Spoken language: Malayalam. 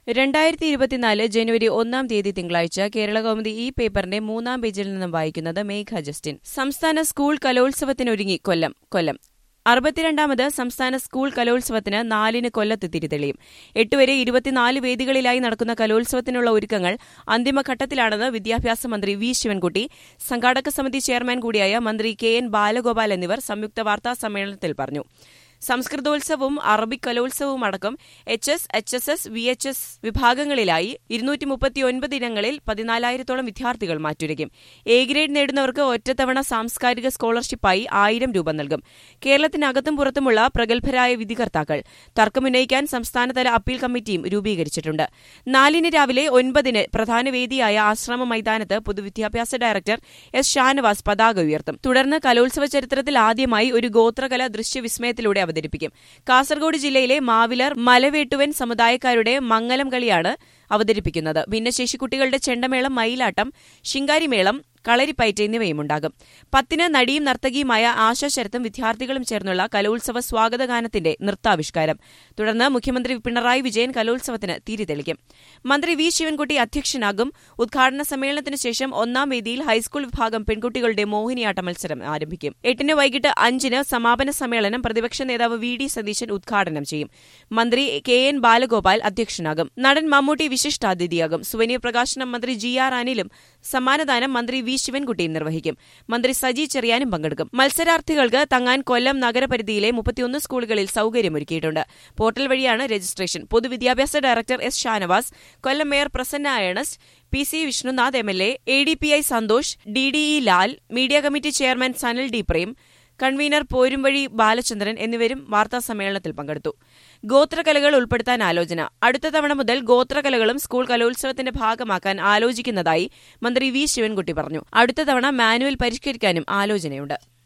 രണ്ടായിരത്തി ഇരുപത്തിനാല് ജനുവരി ഒന്നാം തീയതി തിങ്കളാഴ്ച കേരള കൗമുദി ഈ പേപ്പറിന്റെ മൂന്നാം പേജിൽ നിന്നും വായിക്കുന്നത് മേഘ ജസ്റ്റിൻ സംസ്ഥാന സ്കൂൾ കലോത്സവത്തിനൊരുങ്ങി കൊല്ലം കൊല്ലം അറുപത്തിരണ്ടാമത് സംസ്ഥാന സ്കൂൾ കലോത്സവത്തിന് നാലിന് കൊല്ലത്ത് തിരിതെളിയും എട്ടുവരെ ഇരുപത്തിനാല് വേദികളിലായി നടക്കുന്ന കലോത്സവത്തിനുള്ള ഒരുക്കങ്ങൾ അന്തിമഘട്ടത്തിലാണെന്ന് വിദ്യാഭ്യാസ മന്ത്രി വി ശിവൻകുട്ടി സംഘാടക സമിതി ചെയർമാൻ കൂടിയായ മന്ത്രി കെ എൻ ബാലഗോപാൽ എന്നിവർ സംയുക്ത വാർത്താ സമ്മേളനത്തിൽ പറഞ്ഞു സംസ്കൃതോത്സവവും അറബിക് കലോത്സവവും അടക്കം H S H S S V H S വിഭാഗങ്ങളിലായി ഇരുന്നൂറ്റി മുപ്പത്തിയൊൻപത് ഇനങ്ങളിൽ പതിനാലായിരത്തോളം വിദ്യാർത്ഥികൾ മാറ്റുരയ്ക്കും എ ഗ്രേഡ് നേടുന്നവർക്ക് ഒറ്റത്തവണ സാംസ്കാരിക സ്കോളർഷിപ്പായി ആയിരം രൂപ നൽകും കേരളത്തിനകത്തും പുറത്തുമുള്ള പ്രഗത്ഭരായ വിധികർത്താക്കൾ തർക്കമുന്നയിക്കാൻ സംസ്ഥാനതല അപ്പീൽ കമ്മിറ്റിയും രൂപീകരിച്ചിട്ടുണ്ട് നാലിന് രാവിലെ ഒൻപതിന് പ്രധാന വേദിയായ ആശ്രമ മൈതാനത്ത് പൊതുവിദ്യാഭ്യാസ ഡയറക്ടർ എസ് ഷാനവാസ് പതാക ഉയർത്തും തുടർന്ന് കലോത്സവ ചരിത്രത്തിൽ ആദ്യമായി ഒരു ഗോത്രകല ദൃശ്യവിസ്മയത്തിലൂടെ അവതരിപ്പിക്കും കാസർഗോഡ് ജില്ലയിലെ മാവിലർ മലവേട്ടുവൻ സമുദായക്കാരുടെ മംഗലം കളിയാണ് അവതരിപ്പിക്കുന്നത് ഭിന്നശേഷി കുട്ടികളുടെ ചെണ്ടമേളം മയിലാട്ടം ശിങ്കാരിമേളം കളരിപ്പയറ്റ് എന്നിവയുമുണ്ടാകും പത്തിന് നടിയും നർത്തകിയുമായ ആശാ ശരത്തും വിദ്യാർത്ഥികളും ചേർന്നുള്ള കലോത്സവ സ്വാഗതഗാനത്തിന്റെ നൃത്താവിഷ്കാരം തുടർന്ന് മുഖ്യമന്ത്രി പിണറായി വിജയൻ കലോത്സവത്തിന് തിരിതെളിക്കും മന്ത്രി വി ശിവൻകുട്ടി അധ്യക്ഷനാകും ഉദ്ഘാടന സമ്മേളനത്തിന് ശേഷം ഒന്നാം വേദിയിൽ ഹൈസ്കൂൾ വിഭാഗം പെൺകുട്ടികളുടെ മോഹിനിയാട്ട മത്സരം ആരംഭിക്കും എട്ടിന് വൈകിട്ട് അഞ്ചിന് സമാപന സമ്മേളനം പ്രതിപക്ഷ നേതാവ് വി ഡി സതീശൻ ഉദ്ഘാടനം ചെയ്യും മന്ത്രി കെ എൻ ബാലഗോപാൽ അധ്യക്ഷനാകും നടൻ മമ്മൂട്ടി വിശിഷ്ടാതിഥിയാകും സുവനീർ പ്രകാശനം മന്ത്രി ജി ആർ അനിലും സമ്മാനദാനം മന്ത്രി വി ശിവൻകുട്ടിയും നിർവഹിക്കും മന്ത്രി സജി ചെറിയാനും പങ്കെടുക്കും മത്സരാർത്ഥികൾക്ക് തങ്ങാൻ കൊല്ലം നഗരപരിധിയിലെ മുപ്പത്തിയൊന്ന് സ്കൂളുകളിൽ സൌകര്യമൊരുക്കിയിട്ടുണ്ട് പോർട്ടൽ വഴിയാണ് രജിസ്ട്രേഷൻ പൊതുവിദ്യാഭ്യാസ director S Shanavas Kollam mayor Prasanna Ernest P C Vishnunath M L A A D P I Santhosh D D E Lal media committee chairman Sanal D Prem convener Porumvazhi Balachandran എന്നിവരും വാർത്താസമ്മേളനത്തിൽ പങ്കെടുത്തു ഗോത്രകലകൾ ഉൾപ്പെടുത്താൻ ആലോചന അടുത്ത തവണ മുതൽ ഗോത്രകലകളും സ്കൂൾ കലോത്സവത്തിന്റെ ഭാഗമാക്കാൻ ആലോചിക്കുന്നതായി മന്ത്രി വി ശിവൻകുട്ടി പറഞ്ഞു അടുത്ത തവണ മാനുവൽ പരിഷ്കരിക്കാനും ആലോചനയുണ്ട്